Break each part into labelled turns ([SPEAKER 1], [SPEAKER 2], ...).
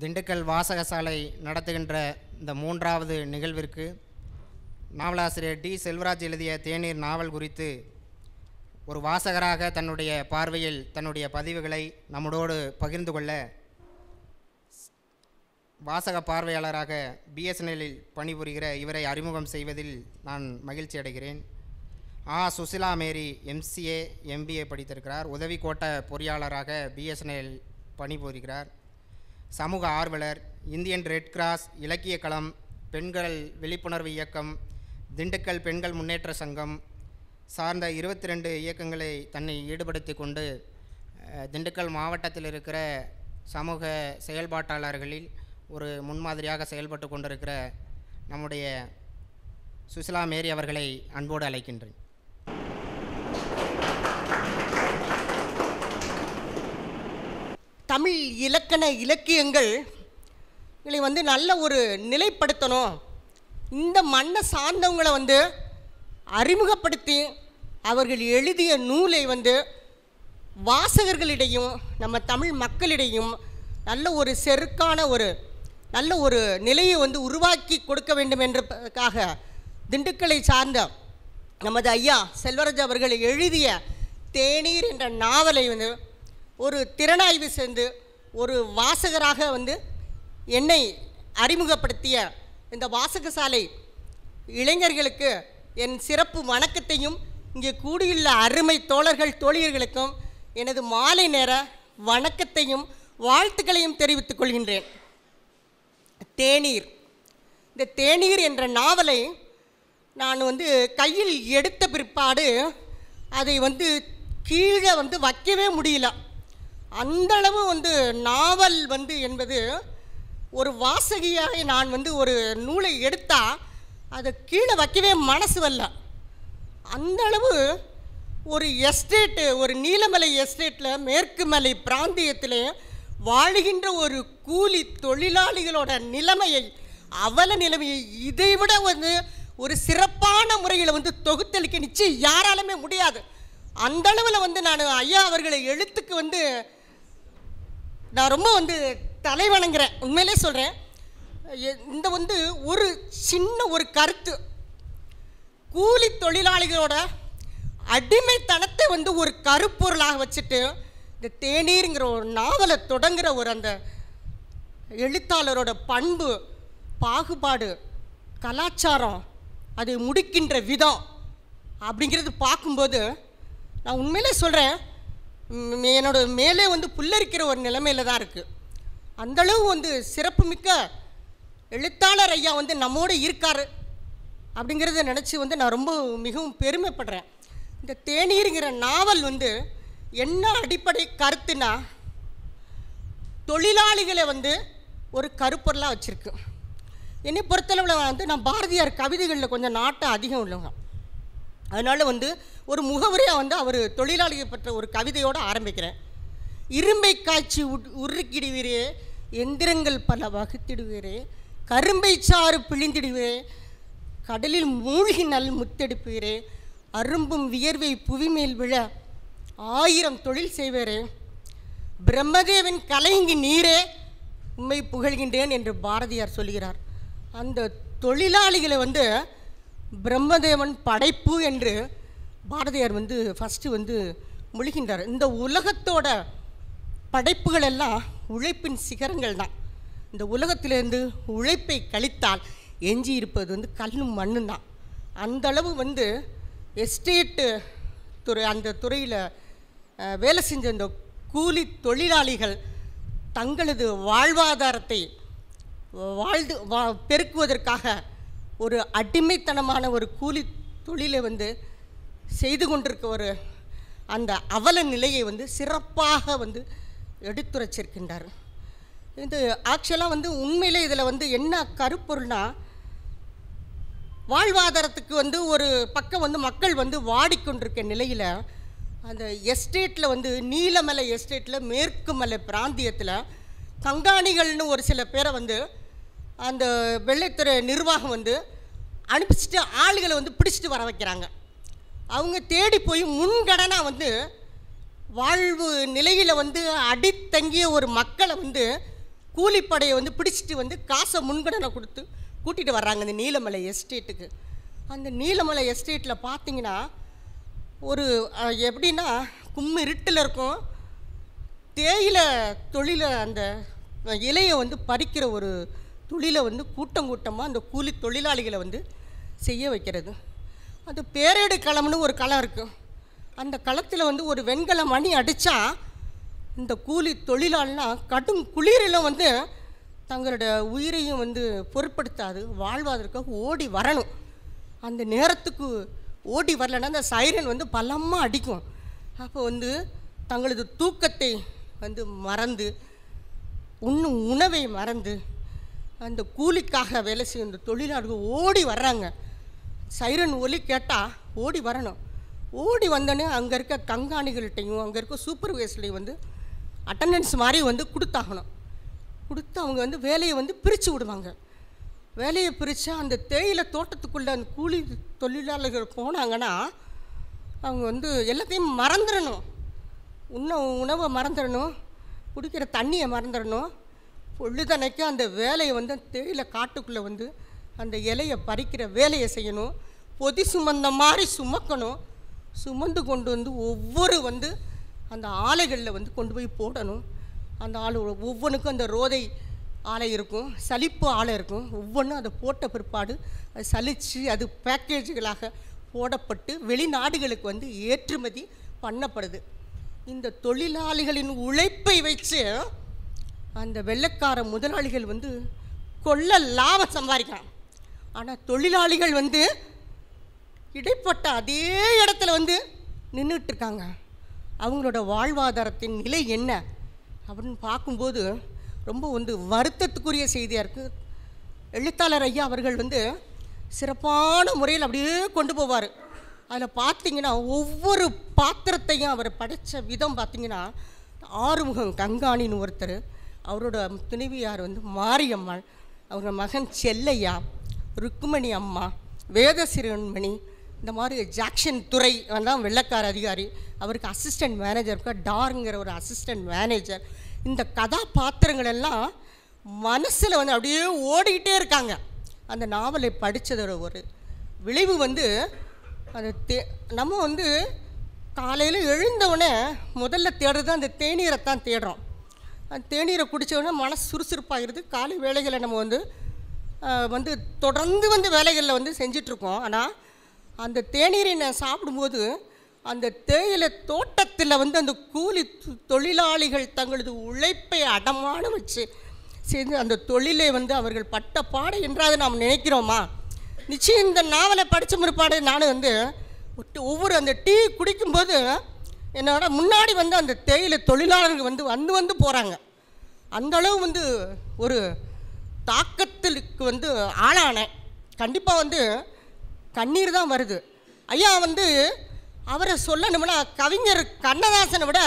[SPEAKER 1] திண்டுக்கல் வாசகசாலை நடத்துகின்ற இந்த மூன்றாவது நிகழ்விற்கு நாவலாசிரியர் டி செல்வராஜ் எழுதிய தேநீர் நாவல் குறித்து ஒரு வாசகராக தன்னுடைய பார்வையில் தன்னுடைய பதிவுகளை நம்மளோடு பகிர்ந்து கொள்ள வாசக பார்வையாளராக பிஎஸ்என்எல்லில் பணிபுரிகிற இவரை அறிமுகம் செய்வதில் நான் மகிழ்ச்சி அடைகிறேன் ஆ சுசிலா மேரி எம்சிஏ எம்பிஏ படித்திருக்கிறார் உதவி கோட்ட பொறியாளராக பிஎஸ்என்எல் பணிபுரிகிறார் சமூக ஆர்வலர் இந்தியன் ரெட் கிராஸ் இலக்கிய களம் பெண்கள் விழிப்புணர்வு இயக்கம் திண்டுக்கல் பெண்கள் முன்னேற்ற சங்கம் சார்ந்த இருபத்தி ரெண்டு இயக்கங்களை தன்னை ஈடுபடுத்தி கொண்டு அஹ், திண்டுக்கல் மாவட்டத்தில் இருக்கிற சமூக செயல்பாட்டாளர்களில் ஒரு முன்மாதிரியாக செயல்பட்டு கொண்டிருக்கிற நம்முடைய சுசிலா மேரி அவர்களை அன்போடு அழைக்கின்றேன்
[SPEAKER 2] தமிழ் இலக்கண இலக்கியங்கள் இதை வந்து நல்ல ஒரு நிலைப்படுத்தணும் இந்த மண்ணை சார்ந்தவங்களை வந்து அறிமுகப்படுத்தி அவர்கள் எழுதிய நூலை வந்து வாசகர்களிடையும் நம்ம தமிழ் மக்களிடையும் நல்ல ஒரு செருக்கான ஒரு நல்ல ஒரு நிலையை வந்து உருவாக்கி கொடுக்க வேண்டும் என்றதுக்காக திண்டுக்கலை சார்ந்த நமது ஐயா செல்வராஜ் அவர்கள் எழுதிய தேநீர் என்ற நாவலை வந்து ஒரு திறனாய்வு செய்து ஒரு வாசகராக வந்து என்னை அறிமுகப்படுத்திய இந்த வாசகசாலை இளைஞர்களுக்கு என் சிறப்பு வணக்கத்தையும் இங்கே கூடியுள்ள அருமை தோழர்கள் தோழியர்களுக்கும் எனது மாலை நேர வணக்கத்தையும் வாழ்த்துக்களையும் தெரிவித்துக் கொள்கின்றேன் தேநீர் இந்த தேநீர் என்ற நாவலை நான் வந்து கையில் எடுத்த பிற்பாடு அதை வந்து கீழே வந்து வைக்கவே முடியல அந்த அளவு வந்து நாவல் வந்து என்பது ஒரு வாசகியாக நான் வந்து ஒரு நூலை எடுத்தால் அதை கீழே வைக்கவே மனசு வரல அந்த அளவு ஒரு எஸ்டேட்டு ஒரு நீலமலை எஸ்டேட்டில் மேற்கு மலை பிராந்தியத்தில் வாழுகின்ற ஒரு கூலி தொழிலாளிகளோட நிலைமையை அவல நிலைமையை இதைவிட வந்து ஒரு சிறப்பான முறையில் வந்து தொகுத்தளிக்க நிச்சயம் யாராலுமே முடியாது அந்த அளவில் வந்து நான் ஐயா அவர்களை எழுத்துக்கு வந்து நான் ரொம்ப வந்து தலை வணங்குறேன் உண்மையிலே சொல்கிறேன் இந்த வந்து ஒரு சின்ன ஒரு கருத்து கூலி தொழிலாளிகளோட அடிமைத்தனத்தை வந்து ஒரு கருப்பொருளாக வச்சுட்டு இந்த தேநீருங்கிற ஒரு நாவலை தொடங்குற ஒரு அந்த எழுத்தாளரோட பண்பு பாகுபாடு கலாச்சாரம் அது முடிக்கின்ற விதம் அப்படிங்கிறது பார்க்கும்போது நான் உண்மையிலே சொல்கிறேன் என்னோட மேலே வந்து புல்லரிக்கிற ஒரு நிலைமையில தான் இருக்குது அந்தளவு வந்து சிறப்புமிக்க எழுத்தாளர் ஐயா வந்து நம்மோடு இருக்கார் அப்படிங்கிறத நினச்சி வந்து நான் ரொம்ப மிகவும் பெருமைப்படுறேன் இந்த தேநீருங்கிற நாவல் வந்து என்ன அடிப்படை கருத்துனா தொழிலாளிகளை வந்து ஒரு கருப்பொருளாக வச்சுருக்கு என்னை பொறுத்தளவில் வந்து நான் பாரதியார் கவிதைகளில் கொஞ்சம் நாட்டம் அதிகம் உள்ளவங்க அதனால் வந்து ஒரு முகவரியாக வந்து அவர் தொழிலாளியை பற்ற ஒரு கவிதையோடு ஆரம்பிக்கிறேன் இரும்பை காய்ச்சி உட் உருக்கிடுவீரே எந்திரங்கள் பல வகுத்திடுவீரே கரும்பை சாறு பிழிந்திடுவீரே கடலில் மூழ்கி நல் முத்தெடுப்பீரே அரும்பும் வியர்வை புவிமேல் விழ ஆயிரம் தொழில் செய்வரே பிரம்மதேவன் கலைங்கி நீரே உண்மை புகழ்கின்றேன் என்று பாரதியார் சொல்கிறார் அந்த தொழிலாளிகளை வந்து பிரம்மதேவன் படைப்பு என்று பாரதியார் வந்து ஃபஸ்ட்டு வந்து மொழிகின்றார் இந்த உலகத்தோட படைப்புகள் எல்லாம் உழைப்பின் சிகரங்கள் தான் இந்த உலகத்திலிருந்து உழைப்பை கழித்தால் எஞ்சி இருப்பது வந்து கல்லும் மண்ணும் தான் அந்த அளவு வந்து எஸ்டேட்டு துறை அந்த துறையில் அஹ், வேலை செஞ்ச இந்த கூலி தொழிலாளிகள் தங்களது வாழ்வாதாரத்தை வாழ்ந்து வா பெருக்குவதற்காக ஒரு அடிமைத்தனமான ஒரு கூலி தொழிலை வந்து செய்து கொண்டிருக்க ஒரு அந்த அவல நிலையை வந்து சிறப்பாக வந்து எடுத்துரைச்சிருக்கின்றார் இது ஆக்சுவலாக வந்து உண்மையிலே இதில் வந்து என்ன கருப்பொருள்னா வாழ்வாதாரத்துக்கு வந்து ஒரு பக்கம் வந்து மக்கள் வந்து வாடிக்கொண்டிருக்க நிலையில் அந்த எஸ்டேட்டில் வந்து நீலமலை எஸ்டேட்டில் மேற்கு மலை பிராந்தியத்தில் கங்காணிகள்னு ஒரு சில பேரை வந்து அந்த வெள்ளைத்துறை நிர்வாகம் வந்து அனுப்பிச்சிட்டு ஆளுகளை வந்து பிடிச்சிட்டு வர வைக்கிறாங்க அவங்க தேடி போய் முன்கடனாக வந்து வாழ்வு நிலையில் வந்து அடித்தங்கிய ஒரு மக்களை வந்து கூலிப்படையை வந்து பிடிச்சிட்டு வந்து காசை முன்கடனை கொடுத்து கூட்டிகிட்டு வர்றாங்க இந்த நீலமலை எஸ்டேட்டுக்கு அந்த நீலமலை எஸ்டேட்டில் பார்த்தீங்கன்னா ஒரு அஹ், எப்படின்னா கும்மி இருட்டில் இருக்கும் தேயிலை தொழிலை அந்த இலையை வந்து பறிக்கிற ஒரு தொழிலை வந்து கூட்டம் கூட்டமாக அந்த கூலி தொழிலாளிகளை வந்து செய்ய வைக்கிறது அது பேரேடு களம்னு ஒரு களம் இருக்குது அந்த களத்தில் வந்து ஒரு வெண்கல மணி அடித்தா இந்த கூலி தொழிலாளினா கடும் குளிரில் வந்து தங்களோட உயிரையும் வந்து பொருட்படுத்தாது வாழ்வதற்காக ஓடி வரணும் அந்த நேரத்துக்கு ஓடி வரலைன்னா அந்த சைரன் வந்து பலமாக அடிக்கும் அப்போ வந்து தங்களது தூக்கத்தை வந்து மறந்து உண்ணும் உணவை மறந்து அந்த கூலிக்காக வேலை செய்யும் இந்த தொழிலாளர்கள் ஓடி வர்றாங்க சைரன் ஒலி கேட்டால் ஓடி வரணும் ஓடி வந்தோடனே அங்கே இருக்க கண்காணிகள்கிட்டையும் அங்கே இருக்க சூப்பர்வைசர்லையும் வந்து அட்டண்டன்ஸ் மாதிரி வந்து கொடுத்தாகணும் கொடுத்து அவங்க வந்து வேலையை வந்து பிரித்து விடுவாங்க வேலையை பிரித்தா அந்த தேயிலை தோட்டத்துக்குள்ளே அந்த கூலி தொழிலாளர்கள் போனாங்கன்னா அவங்க வந்து எல்லாத்தையும் மறந்துடணும் உண்ண உணவை மறந்துடணும் குடிக்கிற தண்ணியை மறந்துடணும் பொழுதனைக்கு அந்த வேலையை வந்து தேயிலை காட்டுக்குள்ளே வந்து அந்த இலையை பறிக்கிற வேலையை செய்யணும் பொதி சுமந்த மாதிரி சுமக்கணும் சுமந்து கொண்டு வந்து ஒவ்வொரு வந்து அந்த ஆலைகளில் வந்து கொண்டு போய் போடணும் அந்த ஆள் ஒவ்வொன்றுக்கும் அந்த ரோதை ஆலை இருக்கும் சலிப்பு ஆலை இருக்கும் ஒவ்வொன்றும் அதை போட்ட பிற்பாடு அது சலித்து அது பேக்கேஜுகளாக போடப்பட்டு வெளிநாடுகளுக்கு வந்து ஏற்றுமதி பண்ணப்படுது இந்த தொழிலாளிகளின் உழைப்பை வச்சு அந்த வெள்ளைக்கார முதலாளிகள் வந்து கொள்ள லாபம் சம்பாதிக்கிறான் ஆனால் தொழிலாளிகள் வந்து இடைப்பட்ட அதே இடத்துல வந்து நின்றுட்டு இருக்காங்க அவங்களோட வாழ்வாதாரத்தின் நிலை என்ன அப்படின்னு பார்க்கும்போது ரொம்ப வந்து வருத்தத்துக்குரிய செய்தியாக இருக்குது எழுத்தாளர் ஐயா அவர்கள் வந்து சிறப்பான முறையில் அப்படியே கொண்டு போவார் அதில் பார்த்தீங்கன்னா ஒவ்வொரு பாத்திரத்தையும் அவர் படைத்த விதம் பார்த்தீங்கன்னா ஆறுமுகம் கங்காணின்னு ஒருத்தர் அவரோட துணைவியார் வந்து மாரியம்மாள் அவங்க மகன் செல்லையா ருக்குமணி அம்மா வேத சிறுவன்மணி இந்த மாதிரி ஜாக்சன் துறை தான் வெள்ளக்கார அதிகாரி அவருக்கு அசிஸ்டன்ட் மேனேஜர் இருக்கா டாருங்கிற ஒரு அசிஸ்டன்ட் மேனேஜர் இந்த கதாபாத்திரங்கள் எல்லாம் மனசில் வந்து அப்படியே ஓடிக்கிட்டே இருக்காங்க அந்த நாவலை படித்ததோட ஒரு விளைவு வந்து அது தே நம்ம வந்து காலையில் எழுந்தவுடனே முதல்ல தேடுறது அந்த தேநீரை தான் தேடுறோம் அந்த தேநீரை குடிச்ச உடனே மனசு சுறுசுறுப்பாகிறது காலை வேலைகளை நம்ம வந்து ஆஹ், வந்து தொடர்ந்து வந்து வேலைகளில் வந்து செஞ்சிட்ருக்கோம் ஆனால் அந்த தேநீரை நான் சாப்பிடும்போது அந்த தேயிலை தோட்டத்தில் வந்து அந்த கூலி தொ- தொழிலாளிகள் தங்களது உழைப்பை அடமான வச்சு செய்து அந்த தொழிலை வந்து அவர்கள் பட்ட பாடு என்றாவது நாம் நினைக்கிறோமா நிச்சயம் இந்த நாவலை படித்த முற்பாடு நானும் வந்து ஒட்டு- ஒவ்வொரு அந்த டீ குடிக்கும்போது என்னோட முன்னாடி வந்து அந்த தேயிலை தொழிலாளர்கள் வந்து வந்து வந்து போகிறாங்க அந்த அளவு வந்து ஒரு தாக்கத்திற்கு வந்து ஆளானேன் கண்டிப்பாக வந்து கண்ணீர் தான் வருது ஐயா வந்து அவரை சொல்லணும்னா கவிஞர் கண்ணதாசனை விட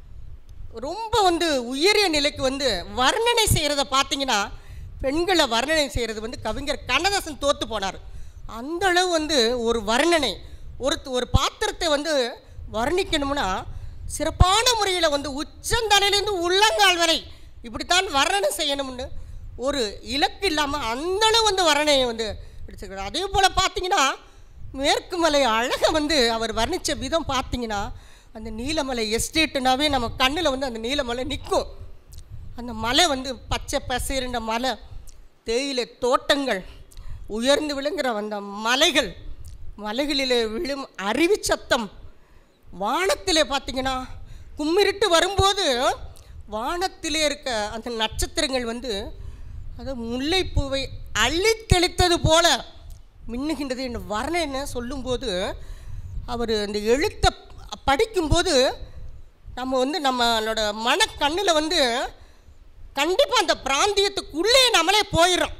[SPEAKER 2] ரொம்ப வந்து உயரிய நிலைக்கு வந்து வர்ணனை செய்கிறத பார்த்தீங்கன்னா பெண்களை வர்ணனை செய்கிறது வந்து கவிஞர் கண்ணதாசன் தோற்று போனார் அந்த அளவு வந்து ஒரு வர்ணனை ஒரு ஒரு பாத்திரத்தை வந்து வர்ணிக்கணும்னா சிறப்பான முறையில் வந்து உச்சந்தலையிலேருந்து உள்ளங்கால் வரை இப்படித்தான் வர்ணனை செய்யணும்னு ஒரு இலக்கு இல்லாமல் அந்தளவு வந்து வர்ணனையை வந்து எடுத்துக்கிறார் அதே போல் பார்த்தீங்கன்னா மேற்கு மலை அழகை வந்து அவர் வர்ணித்த விதம் பார்த்தீங்கன்னா அந்த நீலமலை எஸ்டேட்டுனாவே நம்ம கண்ணில் வந்து அந்த நீலமலை நிற்கும் அந்த மலை வந்து பச்சை பசேருண்ட மலை தேயிலை தோட்டங்கள் உயர்ந்து விழுங்குற அந்த மலைகள் மலைகளிலே விழும் அருவி சத்தம் வானத்திலே பார்த்தீங்கன்னா கும்மிருட்டு வரும்போது வானத்திலே இருக்க அந்த நட்சத்திரங்கள் வந்து அது முல்லைப்பூவை அள்ளி தெளித்தது போல மின்னுகின்றது என்று வர்ணனை சொல்லும்போது அவர் அந்த எழுத்தை படிக்கும்போது நம்ம வந்து நம்மளோட மனக்கண்ணில் வந்து கண்டிப்பாக அந்த பிராந்தியத்துக்குள்ளே நம்மளே போயிடுறோம்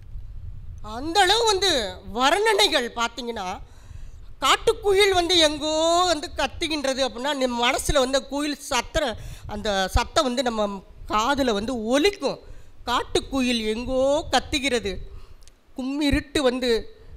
[SPEAKER 2] அந்த அளவு வந்து வர்ணனைகள் பார்த்தீங்கன்னா காட்டுக்குயில் வந்து எங்கோ வந்து கத்துகின்றது அப்படின்னா நம்ம மனசில் வந்து குயில் சத்திர அந்த சத்தம் வந்து நம்ம காதில் வந்து ஒலிக்கும் காட்டுக்குயில் எங்கோ கத்துகிறது கும்மிருட்டு வந்து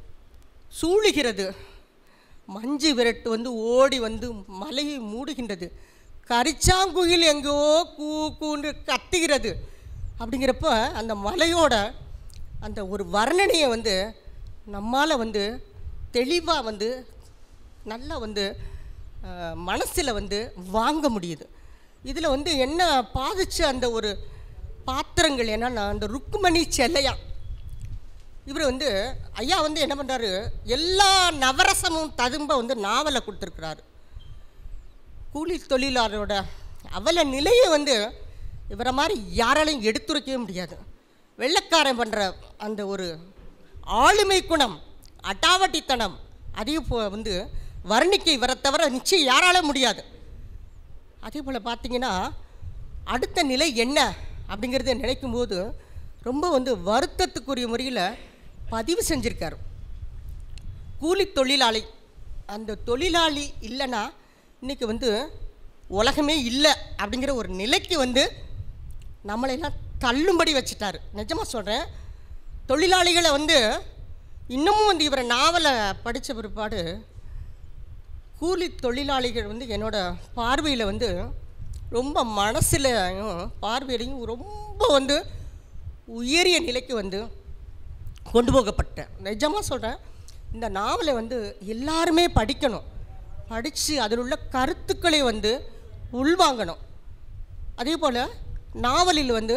[SPEAKER 2] சூழுகிறது மஞ்சு விரட்டு வந்து ஓடி வந்து மலையை மூடுகின்றது கரிச்சாங்குயில் எங்கோ கூ கூன்று கத்துகிறது அப்படிங்கிறப்ப அந்த மலையோட அந்த ஒரு வர்ணனையை வந்து நம்மால் வந்து தெளிவாக வந்து நல்லா வந்து மனசில் வந்து வாங்க முடியுது இதில் வந்து என்ன பாதிச்ச அந்த ஒரு பாத்திரங்கள் என்னன்னா அந்த ருக்குமணி செல்லையா இவர் வந்து ஐயா வந்து என்ன பண்ணுறாரு எல்லா நவரசமும் ததும்ப வந்து நாவலை கொடுத்துருக்குறாரு கூலி தொழிலாளரோட அவல நிலையை வந்து இவரை மாதிரி யாராலையும் எடுத்துரைக்கவே முடியாது வெள்ளைக்காரன் பண்ணுற அந்த ஒரு ஆளுமை குணம் அட்டாவட்டித்தனம் அதையும் போ வந்து வர்ணிக்க இவரை தவிர நிச்சயம் யாரால முடியாது அதே போல் பார்த்தீங்கன்னா அடுத்த நிலை என்ன அப்படிங்கிறத நினைக்கும் போது ரொம்ப வந்து வருத்தத்துக்குரிய முறையில் பதிவு செஞ்சுருக்காரு கூலி தொழிலாளி அந்த தொழிலாளி இல்லைன்னா இன்றைக்கி வந்து உலகமே இல்லை அப்படிங்கிற ஒரு நிலைக்கு வந்து நம்மளையெல்லாம் தள்ளும்படி வச்சுட்டாரு நிஜமாக சொல்கிறேன் தொழிலாளிகளை வந்து இன்னமும் வந்து இவரை நாவலை படித்த பிற்பாடு கூலி தொழிலாளிகள் வந்து என்னோட பார்வையில் வந்து ரொம்ப மனசுலையும் பார்வையிலையும் ரொம்ப வந்து உயரிய நிலைக்கு வந்து கொண்டு போகப்பட்டேன் நிஜமாக சொல்கிறேன் இந்த நாவலை வந்து எல்லாருமே படிக்கணும் படித்து அதில் உள்ள கருத்துக்களை வந்து உள்வாங்கணும் அதே போல் நாவலில் வந்து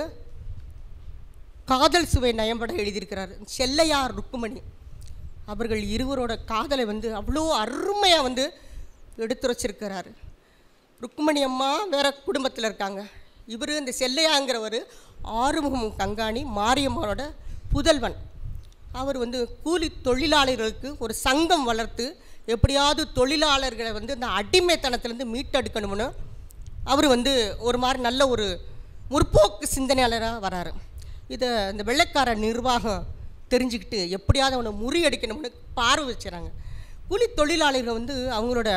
[SPEAKER 2] காதல் சுவை நயம்பட எழுதியிருக்கிறார் செல்லையார் ருக்குமணி அவர்கள் இருவரோட காதலை வந்து அவ்வளோ அருமையாக வந்து எடுத்துரைச்சிருக்கிறாரு ருக்குமணி அம்மா வேற குடும்பத்தில் இருக்காங்க இவர் இந்த செல்லையாங்கிறவர் ஆறுமுகம் கங்காணி மாரியம்மனோட புதல்வன் அவர் வந்து கூலி தொழிலாளர்களுக்கு ஒரு சங்கம் வளர்த்து எப்படியாவது தொழிலாளர்களை வந்து இந்த அடிமைத்தனத்திலேருந்து மீட்டெடுக்கணும்னு அவர் வந்து ஒரு மாதிரி நல்ல ஒரு முற்போக்கு சிந்தனையாளராக வராரு இதை இந்த வெள்ளைக்கார நிர்வாகம் தெரிஞ்சுக்கிட்டு எப்படியாவது அவனை முறியடிக்கணும்னு பார்வை வச்சுறாங்க கூலி தொழிலாளர்கள் வந்து அவங்களோட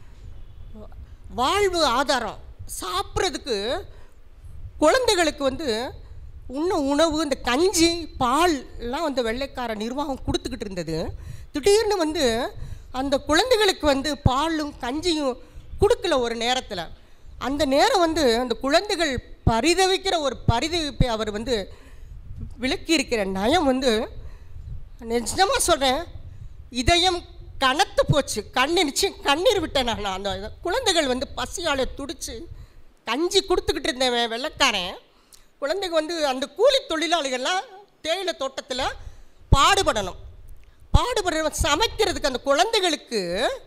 [SPEAKER 2] வாழ்வு ஆதாரம் சாப்பிட்றதுக்கு குழந்தைகளுக்கு வந்து உண்ண உணவு இந்த கஞ்சி பால் எல்லாம் வந்து வெள்ளைக்கார நிர்வாகம் கொடுத்துக்கிட்டு இருந்தது திடீர்னு வந்து அந்த குழந்தைகளுக்கு வந்து பாலும் கஞ்சியும் கொடுக்கல ஒரு நேரத்தில் அந்த நேரம் வந்து அந்த குழந்தைகள் பரிதவிக்கிற ஒரு பரிதவிப்பை அவர் வந்து விளக்கி இருக்கிற நயம் வந்து நிஜமாக சொல்கிறேன் இதயம் கனத்து போச்சு கண்ணீர்ச்சி கண்ணீர் விட்டேன் நான் அந்த இத- குழந்தைகள் வந்து பசியால் துடிச்சு கஞ்சி கொடுத்துக்கிட்டு இருந்தவன் வெள்ளைக்காரன் குழந்தைங்க வந்து அந்த கூலி தொழிலாளிகள்லாம் தேயிலை தோட்டத்தில் பாடுபடணும் பாடுபடுற சமைக்கிறதுக்கு அந்த குழந்தைகளுக்கு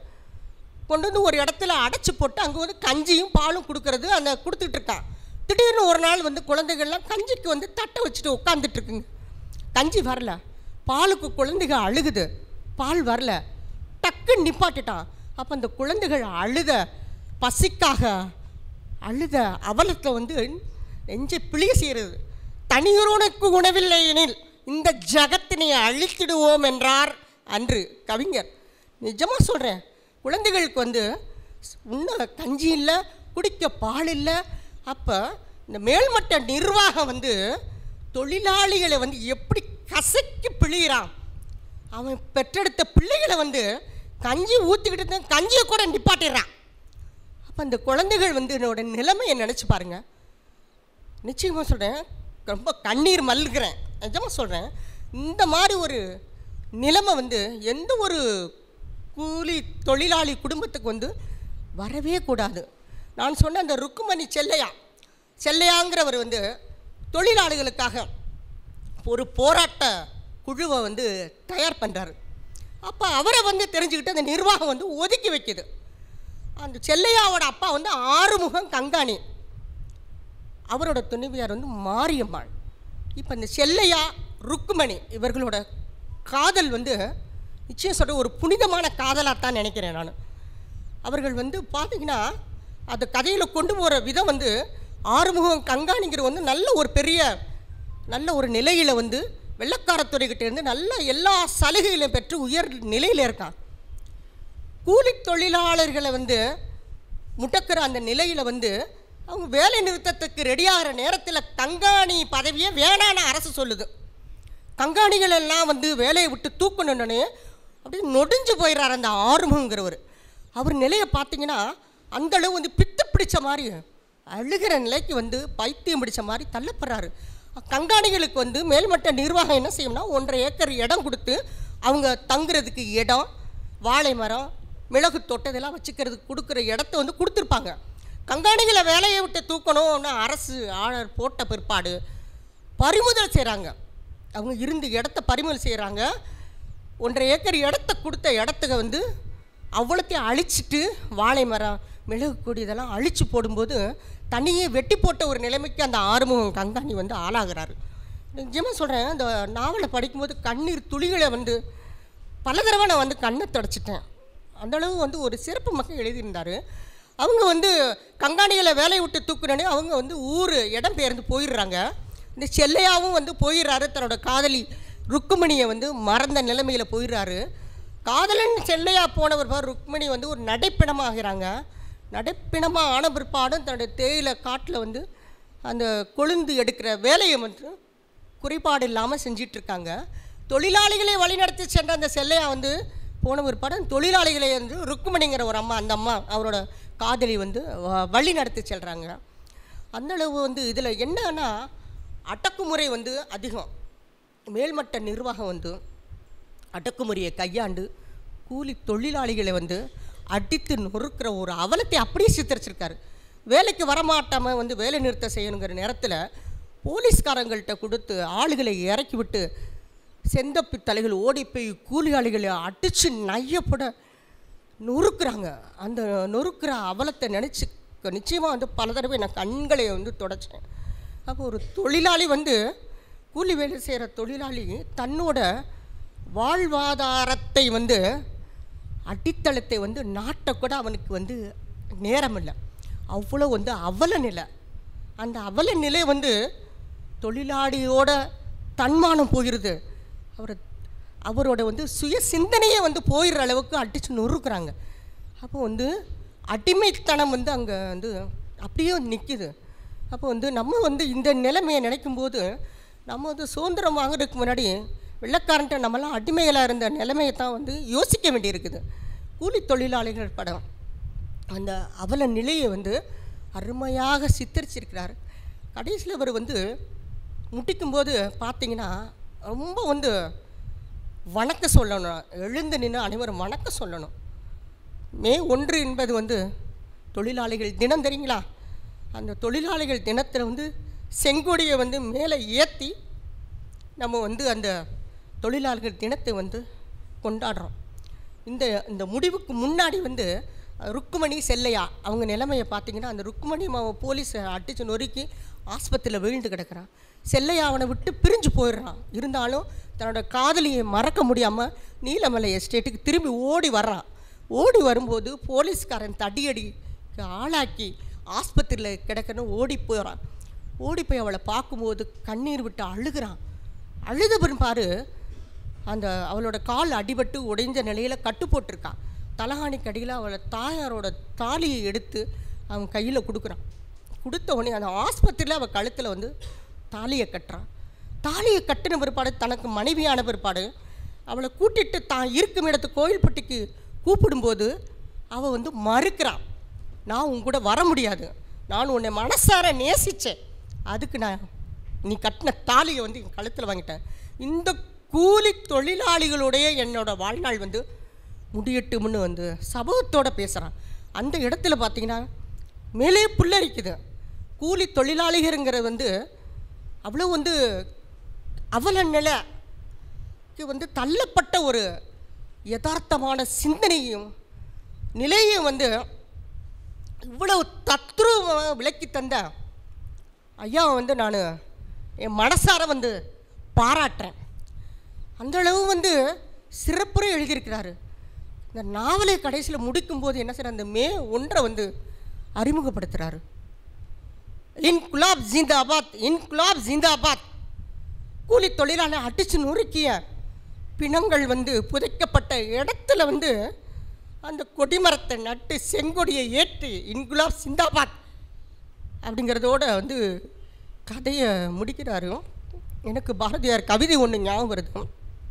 [SPEAKER 2] கொண்டு வந்து ஒரு இடத்துல அடைச்சி போட்டு அங்கே வந்து கஞ்சியும் பாலும் கொடுக்கறது அந்த கொடுத்துட்டு இருக்கான் திடீர்னு ஒரு நாள் வந்து குழந்தைகள்லாம் கஞ்சிக்கு வந்து தட்டை வச்சுட்டு உட்காந்துட்டு இருக்குங்க கஞ்சி வரல பாலுக்கு குழந்தைங்க அழுகுது பால் வரல டக்குன்னு நிப்பாட்டிட்டான் அப்போ அந்த குழந்தைகள் அழுத பசிக்காக அழுத அவலத்தை வந்து நெஞ்சை பிழிய செய்கிறது தனியொருவனுக்கு உணவில்லை எனில் இந்த ஜகத்தினை அழித்திடுவோம் என்றார் அன்று கவிஞர் நிஜமாக சொல்கிறேன் குழந்தைகளுக்கு வந்து உண்ண கஞ்சி இல்லை குடிக்க பால் இல்லை அப்போ இந்த மேல்மட்ட நிர்வாகம் வந்து தொழிலாளிகளை வந்து எப்படி கசக்கி பிழிகிறான் அவன் பெற்றெடுத்த பிள்ளைகளை வந்து கஞ்சி ஊற்றிக்கிட்டு இருந்தா கஞ்சியை கூட நிப்பாட்டிடுறான் அப்போ அந்த குழந்தைகள் வந்து என்னோட நிலைமையை நினச்சி பாருங்க நிச்சயமாக சொல்கிறேன் ரொம்ப கண்ணீர் மல்கிறேன் நிஜமாக சொல்கிறேன் இந்த மாதிரி ஒரு நிலைமை வந்து எந்த ஒரு கூலி தொழிலாளி குடும்பத்துக்கு வந்து வரவே கூடாது நான் சொன்ன அந்த ருக்குமணி செல்லையா செல்லையாங்கிறவர் வந்து தொழிலாளிகளுக்காக ஒரு போராட்ட குழுவை வந்து தயார் பண்ணுறாரு அப்போ அவரை வந்து தெரிஞ்சுக்கிட்டு அந்த நிர்வாகம் வந்து ஒதுக்கி வைக்குது அந்த செல்லையாவோட அப்பா வந்து ஆறுமுகம் கங்காணி அவரோட துணைவியார் வந்து மாரியம்மாள் இப்போ இந்த செல்லையா ருக்குமணி இவர்களோட காதல் வந்து நிச்சயம் சொல்கிற ஒரு புனிதமான காதலாக தான் நினைக்கிறேன் நான் அவர்கள் வந்து பார்த்தீங்கன்னா அந்த கதையில் கொண்டு போகிற விதம் வந்து ஆறுமுகம் கங்காணிங்கிற வந்து நல்ல ஒரு பெரிய நல்ல ஒரு நிலையில் வந்து வெள்ளக்காரத்துறைகிட்ட இருந்து நல்ல எல்லா சலுகைகளையும் பெற்று உயர் நிலையில் இருக்கான் கூலி தொழிலாளர்களை வந்து முடக்கிற அந்த நிலையில் வந்து அவங்க வேலை நிறுத்தத்துக்கு ரெடியாகிற நேரத்தில் கங்காணி பதவியை வேணான்னு அரசு சொல்லுது கங்காணிகள் எல்லாம் வந்து வேலையை விட்டு தூக்கணுன்னே அப்படியே நொடிஞ்சு போயிடுறாரு அந்த ஆறுமுகங்கிறவர் அவர் நிலையை பார்த்தீங்கன்னா அந்தளவு வந்து பித்து பிடிச்ச மாதிரி அழுகிற நிலைக்கு வந்து பைத்தியம் பிடிச்ச மாதிரி தள்ளப்படுறாரு கண்காணிகளுக்கு வந்து மேல்மட்ட நிர்வாகம் என்ன செய்யும்னா ஒன்றரை ஏக்கர் இடம் கொடுத்து அவங்க தங்குறதுக்கு இடம் வாழை மரம் மிளகு தோட்டம் இதெல்லாம் வச்சுக்கிறதுக்கு கொடுக்குற இடத்த வந்து கொடுத்துருப்பாங்க கண்காணிகளை வேலையை விட்டு தூக்கணும்னு அரசு ஆர்டர் போட்ட பிற்பாடு பறிமுதல் செய்கிறாங்க அவங்க இருந்து இடத்த பறிமுதல் செய்கிறாங்க ஒன்றரை ஏக்கர் இடத்த கொடுத்த இடத்துக்கு வந்து அவ்வளோத்தையும் அழிச்சிட்டு வாழை மரம் மிளகு கொடி இதெல்லாம் அழிச்சு போடும்போது தண்ணியே வெட்டி போட்ட ஒரு நிலைமைக்கு அந்த ஆறுமுகம் கங்காணி வந்து ஆளாகிறாரு நிஜமாக சொல்கிறேன் அந்த நாவலை படிக்கும்போது கண்ணீர் துளிகளை வந்து பல தடவை நான் வந்து கண்ணை தொடச்சிட்டேன் அந்த அளவு வந்து ஒரு சிறப்பு மக்கள் எழுதியிருந்தார் அவங்க வந்து கங்காணிகளை வேலையை விட்டு தூக்குனோடனே அவங்க வந்து ஊர் இடம் பெயர்ந்து போயிடுறாங்க இந்த செல்லையாவும் வந்து போயிடுறாரு தன்னோட காதலி ருக்குமணியை வந்து மறந்த நிலைமையில் போயிடுறாரு காதலன் செல்லையா போனவர் பார் ருக்மிணி வந்து ஒரு நடைப்பிணமாகிறாங்க நடைப்பிணமாக ஆன பிற்பாடும் தன்னுடைய தேயிலை காட்டில் வந்து அந்த கொழுந்து எடுக்கிற வேலையை வந்து குறைபாடு இல்லாமல் செஞ்சிட்ருக்காங்க தொழிலாளிகளை வழிநடத்தி சென்ற அந்த செல்லையா வந்து போன ஒரு படம் தொழிலாளிகளை வந்து ருக்குமணிங்கிற ஒரு அம்மா அந்த அம்மா அவரோட காதலி வந்து வ- வழி நடத்தி செல்கிறாங்க அந்த அளவு வந்து இதில் என்னன்னா அடக்குமுறை வந்து அதிகம் மேல்மட்ட நிர்வாகம் வந்து அடக்குமுறையை கையாண்டு கூலி தொழிலாளிகளை வந்து அடித்து நொறுக்கிற ஒரு அவலத்தை அப்படியே சித்தரிச்சிருக்காரு வேலைக்கு வரமாட்டாமல் வந்து வேலை நிறுத்தம் செய்யணுங்கிற நேரத்தில் போலீஸ்காரங்கள்ட்ட கொடுத்து ஆளுகளை இறக்கி விட்டு செந்தப்பி தலைகள் ஓடி போய் கூலியாளிகளை அடித்து நையப்பட நொறுக்குறாங்க அந்த நொறுக்கிற அவலத்தை நினச்சி நிச்சயமாக வந்து பல தடவை நான் கண்களை வந்து தொடச்சேன் அப்போ ஒரு தொழிலாளி வந்து கூலி வேலை செய்கிற தொழிலாளி தன்னோட வாழ்வாதாரத்தை வந்து அடித்தளத்தை வந்து நாட்டக்கூட அவனுக்கு வந்து நேரம் இல்லை அவ்வளோ வந்து அவல நிலை அந்த அவல நிலை வந்து தொழிலாளியோட தன்மானம் போயிடுது அவர் அவரோட வந்து சுய சிந்தனையே வந்து போயிடுற அளவுக்கு அடித்து நொறுக்குறாங்க அப்போ வந்து அடிமைத்தனம் வந்து அங்கே வந்து அப்படியே வந்து நிற்கிது அப்போ வந்து நம்ம வந்து இந்த நிலைமையை நினைக்கும்போது நம்ம வந்து சுதந்திரம் வாங்குறதுக்கு முன்னாடி வெள்ளக்காரன்ட்ட நம்மலாம் அடிமைகளாக இருந்த நிலைமையை தான் வந்து யோசிக்க வேண்டியிருக்குது கூலி தொழிலாளிகள் படம் அந்த அவல நிலையை வந்து அருமையாக சித்தரிச்சிருக்கிறார் கடைசியில் அவர் வந்து முட்டிக்கும்போது பார்த்தீங்கன்னா ரொம்ப வந்து வணக்கம் சொல்லணும் எழுந்து நின்று அனைவரும் வணக்கம் சொல்லணும் மே ஒன்று என்பது வந்து தொழிலாளிகள் தினம் தெரியுங்களா அந்த தொழிலாளிகள் தினத்தில் வந்து செங்கொடியை வந்து மேலே ஏற்றி நம்ம வந்து அந்த தொழிலாளர்கள் தினத்தை வந்து கொண்டாடுறோம் இந்த இந்த முடிவுக்கு முன்னாடி வந்து அஹ், ருக்குமணி செல்லையா அவங்க நிலைமையை பார்த்தீங்கன்னா அந்த ருக்குமணி மாவை போலீஸ் அடித்து நொறுக்கி ஆஸ்பத்திரியில் விழுந்து கிடக்குறான் செல்லையா அவனை விட்டு பிரிஞ்சு போயிடுறான் இருந்தாலும் தன்னோட காதலியை மறக்க முடியாமல் நீலமலை எஸ்டேட்டுக்கு திரும்பி ஓடி வர்றான் ஓடி வரும்போது போலீஸ்காரன் தடியடிக்கு ஆளாக்கி ஆஸ்பத்திரியில் கிடக்கணும் ஓடி போயிடறான் ஓடி போய் அவளை பார்க்கும்போது கண்ணீர் விட்டு அழுகிறான் அழுத பாரு அந்த அவளோட கால் அடிபட்டு உடைஞ்ச நிலையில் கட்டு போட்டிருக்கான் தலகாணிக்கு அடியில் அவளை தாயாரோட தாலியை எடுத்து அவன் கையில் கொடுக்குறான் கொடுத்த உடனே அந்த ஆஸ்பத்திரியில் அவள் கழுத்தில் வந்து தாலியை கட்டுறான் தாலியை கட்டின பிற்பாடு தனக்கு மனைவியான பிற்பாடு அவளை கூட்டிட்டு தான் இருக்கும் இடத்து கோயில்பட்டிக்கு கூப்பிடும்போது அவள் வந்து மறுக்கிறான் நான் உன் கூட வர முடியாது நான் உன்னை மனசார நேசித்தேன் அதுக்கு நான் நீ கட்டின தாலியை வந்து என் கழுத்தில் வாங்கிட்டேன் இந்த கூலி தொழிலாளிகளுடைய என்னோட வாழ்நாள் வந்து முடியட்டும்னு வந்து சபதத்தோட பேசுகிறான் அந்த இடத்துல பார்த்தீங்கன்னா மேலே புல்லரிக்குது கூலி தொழிலாளிகருங்கிறது வந்து அவ்வளோ வந்து அவல நிலைக்கு வந்து தள்ளப்பட்ட ஒரு யதார்த்தமான சிந்தனையும் நிலையும் வந்து இவ்வளவு தத்ரூபமாக விளக்கி தந்த ஐயா வந்து நான் என் மனசார வந்து பாராட்டுறேன் அந்த அளவு வந்து சிறப்புற எழுதியிருக்கிறாரு இந்த நாவலை கடைசியில் முடிக்கும்போது என்ன செய்யற அந்த மே ஒன்றை வந்து அறிமுகப்படுத்துகிறாரு இன்குலாப் ஜிந்தாபாத் இன்குலாப் ஜிந்தாபாத் கூலி தொழிலாளை அடித்து நொறுக்கிய பிணங்கள் வந்து புதைக்கப்பட்ட இடத்துல வந்து அந்த கொடிமரத்தை நட்டு செங்கொடியை ஏற்றி இன்குலாப் சிந்தாபாத் அப்படிங்கிறதோட வந்து கதையை முடிக்கிறாரு எனக்கு பாரதியார் கவிதை ஒன்று ஞாபகம் வருது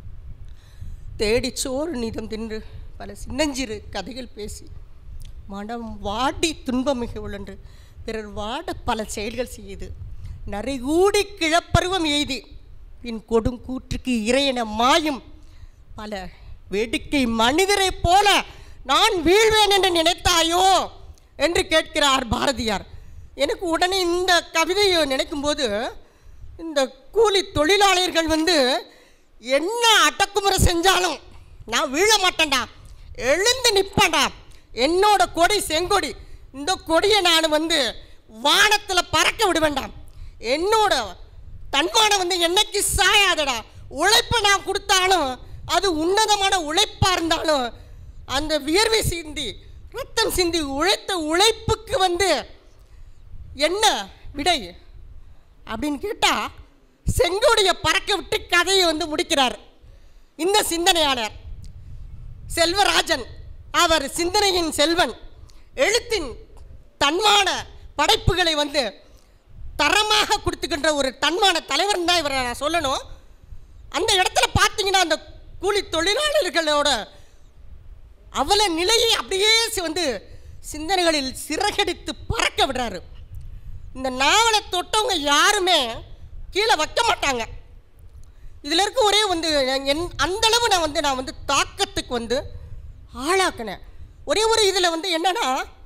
[SPEAKER 2] தேடிச் சோறு நீதம் தின்று பல சின்னஞ்சிறு கதைகள் பேசி மனம் வாடி துன்பமிக உழன்று பிறர் வாட பல செயல்கள் செய்யுது நரைகூடி கிழப்பருவம் எய்தி பின் கொடுங்கூற்றுக்கு இறையென மாயும் பல வேடிக்கை மனிதரைப் போல நான் வீழ்வேன் என்று நினைத்தாயோ என்று கேட்கிறார் பாரதியார் எனக்கு உடனே இந்த கவிதையை நினைக்கும்போது இந்த கூலி தொழிலாளர்கள் வந்து என்ன அடக்குமுறை செஞ்சாலும் நான் வீழ மாட்டேன்டா எழுந்து நிற்பேன்டா என்னோட கொடி செங்கொடி இந்த கொடியை நான் வந்து வானத்தில் பறக்க விடுவேண்டாம் என்னோட தன்மானம் வந்து என்னைக்கு சாயாதடா உழைப்பை நான் கொடுத்தாலும் அது உன்னதமான உழைப்பாக இருந்தாலும் அந்த வியர்வை சிந்தி ரத்தம் சிந்தி உழைத்த உழைப்புக்கு வந்து என்ன விடை அப்படின்னு கேட்டால் செங்கோடியை பறக்க விட்டு கதையை வந்து முடிக்கிறார் இந்த சிந்தனையாளர் செல்வராஜன் அவர் சிந்தனையின் செல்வன் எழுத்தின் தன்மான படைப்புகளை வந்து தரமாக கொடுத்துக்கின்ற ஒரு தன்மான தலைவன் தான் இவரை நான் சொல்லணும் அந்த இடத்துல பார்த்தீங்கன்னா அந்த கூலி தொழிலாளர்களோட அவல நிலையை அப்படியே சி- வந்து சிந்தனைகளில் சிறகடித்து பறக்க விடுறாரு இந்த நாவலை தொட்டவங்க யாருமே கீழே வைக்க மாட்டாங்க இதில் இருக்க ஒரே வந்து என் அந்த அளவு நான் வந்து நான் வந்து தாக்கத்துக்கு வந்து ஆளாக்கினேன் ஒரே ஒரு இதில் வந்து என்னென்னா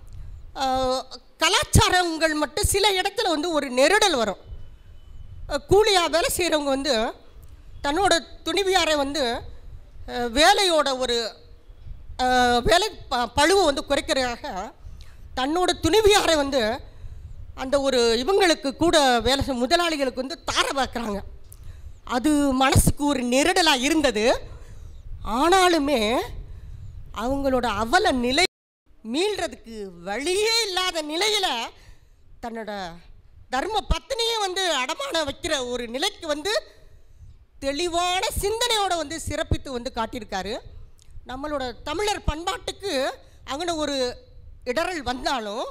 [SPEAKER 2] கலாச்சாரங்கள் மட்டும் சில இடத்துல வந்து ஒரு நெருடல் வரும் அஹ், கூலியா வேலை செய்கிறவங்க வந்து தன்னோட துணிவியாரை வந்து அஹ், வேலையோட ஒரு அஹ், வேலை ப பழுவை வந்து குறைக்கிறதாக தன்னோட துணிவியாரை வந்து அந்த ஒரு இவங்களுக்கு கூட வேலை செய் முதலாளிகளுக்கு வந்து தார பார்க்குறாங்க அது மனசுக்கு ஒரு நெருடலாக இருந்தது ஆனாலுமே அவங்களோட அவல நிலை மீள்றதுக்கு வழியே இல்லாத நிலையில் தன்னோட தர்ம பத்தினியை வந்து அடமான வைக்கிற ஒரு நிலைக்கு வந்து தெளிவான சிந்தனையோட வந்து சிறப்பித்து வந்து காட்டியிருக்காரு நம்மளோட தமிழர் பண்பாட்டுக்கு அங்கே ஒரு இடரல் வந்தாலும்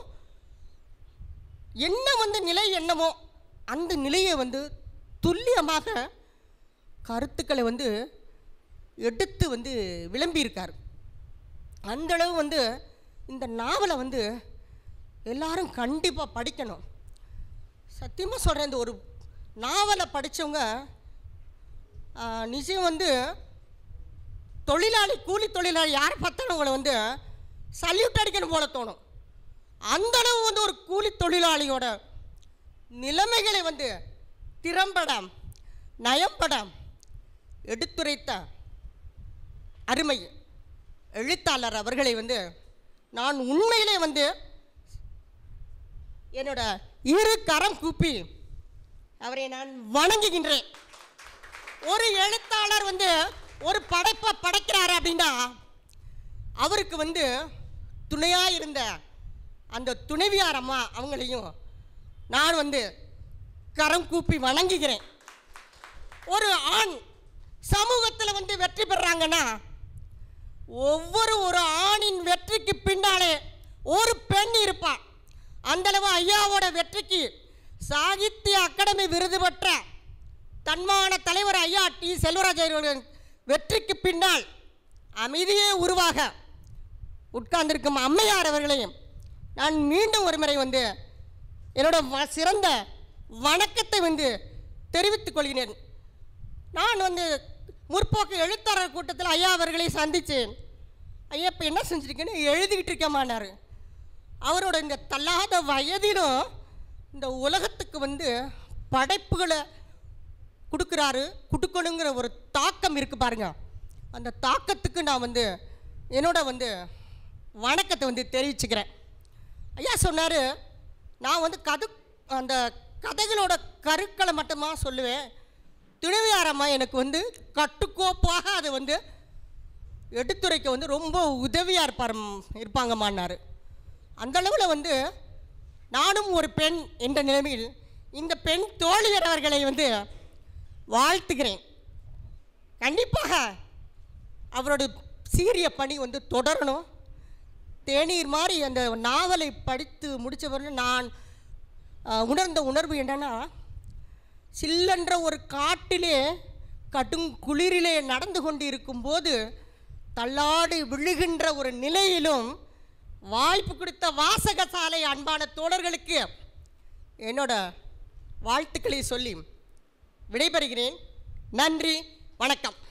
[SPEAKER 2] என்ன வந்து நிலை என்னமோ அந்த நிலையை வந்து துல்லியமாக கருத்துக்களை வந்து எடுத்து வந்து விளம்பியிருக்கார் அந்த அளவு வந்து இந்த நாவலை வந்து எல்லாரும் கண்டிப்பாக படிக்கணும் சத்தியமாக சொல்கிறேன் இந்த ஒரு நாவலை படித்தவங்க நிச்சயம் வந்து தொழிலாளி கூலி தொழிலாளி யாரை பார்த்தாலும் உங்களை வந்து சல்யூட் அடிக்கணும் போல தோணும் அந்த அளவு வந்து ஒரு கூலி தொழிலாளியோட நிலைமைகளை வந்து திறம்படம் நயம்படம் எடுத்துரைத்த அருமை எழுத்தாளர் அவர்களை வந்து நான் உண்மையிலே வந்து என்னோட இரு கரம் கூப்பி அவரை நான் வணங்குகின்றேன் ஒரு எழுத்தாளர் வந்து ஒரு படைப்பை படைக்கிறாரு அப்படின்னா அவருக்கு வந்து துணையாக இருந்த அந்த துணைவியார் அம்மா அவங்களையும் நான் வந்து கரம் கூப்பி வணங்குகிறேன் ஒரு ஆண் சமூகத்தில் வந்து வெற்றி பெறாங்கன்னா ஒவ்வொரு ஒரு ஆணின் வெற்றிக்கு பின்னாலே ஒரு பெண் இருப்பாள் அந்தளவு ஐயாவோட வெற்றிக்கு சாகித்ய அகாடமி விருது பெற்ற தன்மான தலைவர் ஐயா டி செல்வராஜ் அவர்களின் வெற்றிக்கு பின்னால் அமைதியே உருவாக உட்கார்ந்திருக்கும் அம்மையார் அவர்களையும் நான் மீண்டும் ஒரு முறை வந்து என்னோட வ- சிறந்த வணக்கத்தை வந்து தெரிவித்துக் கொள்கிறேன் நான் வந்து முற்போக்கு எழுத்தாளர் கூட்டத்தில் ஐயா அவர்களை சந்தித்தேன் ஐயா இப்போ என்ன செஞ்சுருக்கேன்னு எழுதிக்கிட்டு இருக்கமானார் அவரோட இந்த தள்ளாத வயதிலும் இந்த உலகத்துக்கு வந்து படைப்புகளை கொடுக்குறாரு கொடுக்கணுங்கிற ஒரு தாக்கம் இருக்குது பாருங்க அந்த தாக்கத்துக்கு நான் வந்து என்னோட வந்து வணக்கத்தை வந்து தெரிவிச்சுக்கிறேன் ஐயா சொன்னார் நான் வந்து கது அந்த கதைகளோட கருக்களை மட்டுமா சொல்லுவேன் துணைவியாரம்மா எனக்கு வந்து கட்டுக்கோப்பாக அதை வந்து எடுத்துரைக்க வந்து ரொம்ப உதவியாக இருப்பார் இருப்பாங்கம்மான்னாரு அந்த அளவில் வந்து நானும் ஒரு பெண் என்ற நிலைமையில் இந்த பெண் தோழியர் அவர்களை வந்து வாழ்த்துகிறேன் கண்டிப்பாக அவரோட சீரிய பணி வந்து தொடரணும் தேநீர் மாதிரி அந்த நாவலை படித்து முடித்தவர்கள் நான் அஹ், உணர்ந்த உணர்வு என்னன்னா சில்லென்ற ஒரு காட்டிலே கடும் குளிரிலே நடந்து கொண்டு இருக்கும்போது தள்ளாடி விழுகின்ற ஒரு நிலையிலும் வாய்ப்பு கொடுத்த வாசகசாலை அன்பான தோழர்களுக்கு என்னோட வாழ்த்துக்களை சொல்லி விடைபெறுகிறேன் நன்றி வணக்கம்